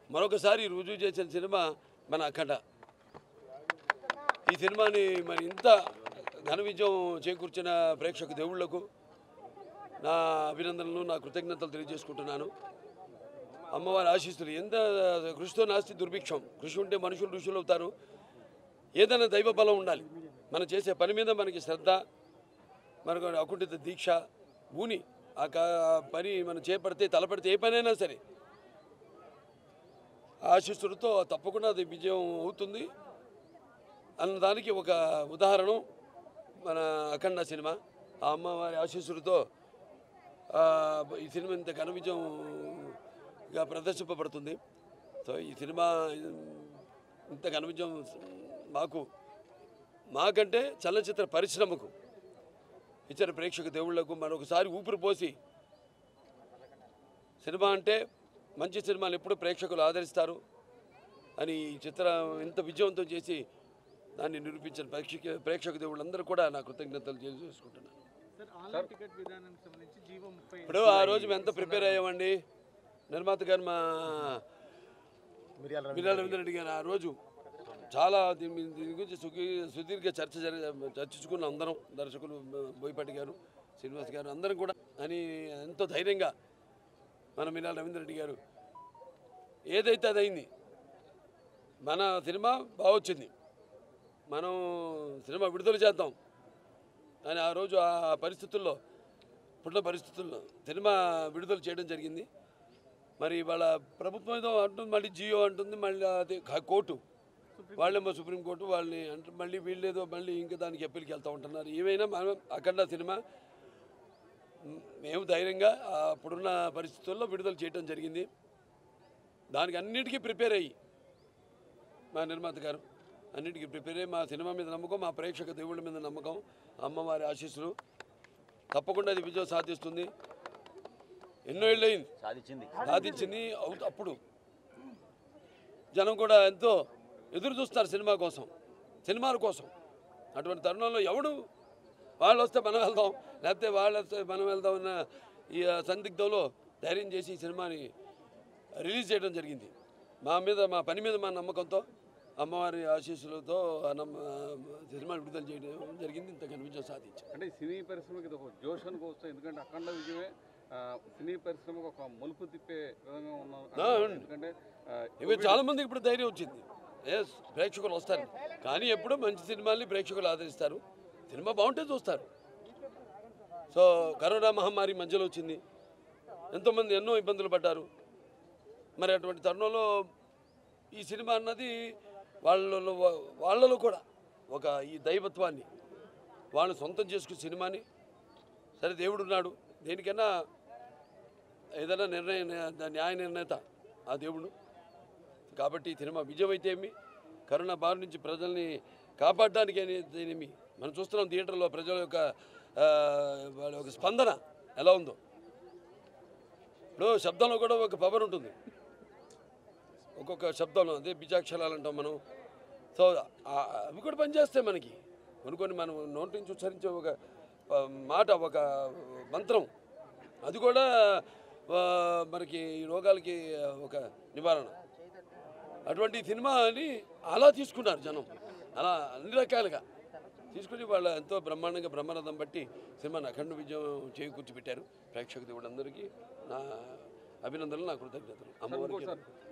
మరొకసారి రుజువు చేసిన సినిమా మన అఖండ ఈ సినిమాని మరి ఇంత ఘన విజయం చేకూర్చిన ప్రేక్షక దేవుళ్లకు నా అభినందనలు నా కృతజ్ఞతలు తెలియజేసుకుంటున్నాను అమ్మవారి ఆశీస్సులు ఎంత కృషితో నాస్తి దుర్భిక్షం కృషి ఉంటే మనుషులు ఋషులు అవుతారు ఏదైనా దైవ బలం ఉండాలి మనం చేసే పని మీద మనకి శ్రద్ధ మనకు అకుంఠిత దీక్ష భూని ఆ కా- ఆ పని మనం చేపడితే తలపడితే ఏ పనైనా సరే ఆశీస్సులతో తప్పకుండా అది విజయం అవుతుంది అన్నదానికి ఒక ఉదాహరణ మన అఖండ సినిమా ఆ అమ్మవారి ఆశీస్సులతో ఆ, ఈ సినిమా ఇంత ఘన విజయంగా ప్రదర్శింపబడుతుంది సో ఈ సినిమా ఇంత ఘన విజయం మాకు మాకంటే చలనచిత్ర పరిశ్రమకు ఇతర ప్రేక్షక దేవుళ్లకు మరొకసారి ఊపిరి పోసి సినిమా అంటే మంచి సినిమాలు ఎప్పుడు ప్రేక్షకులు ఆదరిస్తారు అని ఈ చిత్రం ఇంత విజయవంతం చేసి దాన్ని నిరూపించిన ప్రేక్షక ప్రేక్షక దేవుళ్ళందరూ కూడా నా కృతజ్ఞతలు తెలియజేసుకుంటున్నాను సార్ ఆన్లైన్ టికెట్ విధానానికి సంబంధించి జీవో ముప్పై ఇప్పుడు ఆ రోజు మేము ఎంత ప్రిపేర్ అయ్యామండి నిర్మాత గారు మా మిరియాల మిర్యాల రవీంద్రెడ్డి గారు ఆ రోజు చాలా దీని మీద- దీని గురించి సుఖీ- సుదీర్ఘ చర్చ జరి చర్చించుకున్న అందరం దర్శకులు బోయపాటి గారు శ్రీనివాస్ గారు అందరం కూడా అని ఎంతో ధైర్యంగా మన మిర్యాల రవీంద్రెడ్డి గారు ఏదైతే అది అయింది మన సినిమా బాగొచ్చింది మనం సినిమా విడుదల చేద్దాం అని ఆ రోజు ఆ పరిస్థితుల్లో ఇప్పుడున్న పరిస్థితుల్లో సినిమా విడుదల చేయడం జరిగింది మరి వాళ్ళ ప్రభుత్వం ఏదో అంటుంది మళ్ళీ జియో అంటుంది మళ్ళీ అది క- కోర్టు వాళ్ళేమో సుప్రీంకోర్టు వాళ్ళని అంటే మళ్ళీ వీళ్ళేదో మళ్ళీ ఇంకా దానికి అప్పీల్కి వెళ్తూ ఉంటున్నారు ఏమైనా మనం అఖండ సినిమా మ్, మేము ధైర్యంగా ఆ అప్పుడున్న పరిస్థితుల్లో విడుదల చేయడం జరిగింది దానికి అన్నిటికీ ప్రిపేర్ అయ్యి మా నిర్మాత గారు అన్నిటికీ ప్రిపేర్ అయ్యి మా సినిమా మీద నమ్మకం మా ప్రేక్షక దేవుళ్ళ మీద నమ్మకం అమ్మవారి ఆశీస్సులు తప్పకుండా అది విజయం సాధిస్తుంది ఎన్నో ఏళ్ళు అయింది సాధించింది సాధించింది అవు- అప్పుడు జనం కూడా ఎంతో ఎదురు చూస్తారు సినిమా కోసం సినిమాల కోసం అటువంటి తరుణంలో ఎవడు వాళ్ళు వస్తే మనం వెళ్దాం లేకపోతే వాళ్ళు వస్తే మనం వెళ్దాం అన్న ఈ సందిగ్ధంలో ధైర్యం చేసి ఈ సినిమాని రిలీజ్ చేయడం జరిగింది మా మీద మా పని మీద మా నమ్మకంతో అమ్మవారి ఆశీస్సులతో ఆ నమ్మ సినిమా విడుదల చేయడం జరిగింది ఇంత ఘన విజయం సాధించాం అంటే ఈ సినీ పరిశ్రమకి ఇది ఒక జోష్ అనుకోవచ్చు ఎందుకంటే అఖండ విజయమే ఆ, సినీ పరిశ్రమకు ఒక మలుపు తిప్పే విధంగా ఉన్నాం ఆ, అవును. ఎందుకంటే ఆ, ఇవి చాలా మందికి ఇప్పుడు ధైర్యం వచ్చింది ఎస్ ప్రేక్షకులు వస్తారు కానీ ఎప్పుడూ మంచి సినిమాల్ని ప్రేక్షకులు ఆదరిస్తారు సినిమా బాగుంటే చూస్తారు సో కరోనా మహమ్మారి మధ్యలో వచ్చింది ఎంతోమంది ఎన్నో ఇబ్బందులు పడ్డారు మరి అటువంటి తరుణంలో ఈ సినిమా అన్నది వాళ్ళలో వాళ్ళలో కూడా ఒక ఈ దైవత్వాన్ని వాళ్ళు సొంతం చేసుకునే సినిమాని సరే దేవుడు ఉన్నాడు దేనికైనా ఏదైనా నిర్ణయ న్యాయ నిర్ణేత ఆ దేవుడు కాబట్టి ఈ సినిమా విజయం అయితే ఏమి కరోనా బారి నుంచి ప్రజల్ని కాపాడడానికి అయితేనేమి మనం చూస్తున్నాం థియేటర్లో ప్రజల యొక్క ఆ, వాళ్ళ యొక్క స్పందన ఎలా ఉందో ఇప్పుడు శబ్దంలో కూడా ఒక పవర్ ఉంటుంది ఒక్కొక్క శబ్దంలో అదే బీజాక్షరాలు అంటాం మనం సో ఆ- అవి కూడా పనిచేస్తాయి మనకి కొన్ని కొన్ని మనం నోటి నుంచి ఉచ్చరించే ఒక ఆ, మాట ఒక మంత్రం అది కూడా ఆ, మనకి ఈ రోగాలకి ఒక నివారణ అటువంటి సినిమాని అలా తీసుకున్నారు జనం అలా అన్ని రకాలుగా తీసుకుని వాళ్ళ ఎంతో బ్రహ్మాండంగా బ్రహ్మానందం బట్టి సినిమాని అఖండ విజయం చేకూర్చి పెట్టారు ప్రేక్షక దేవుడందరికీ నా అభినందనలు నా కృతజ్ఞతలు అమ్మవారికి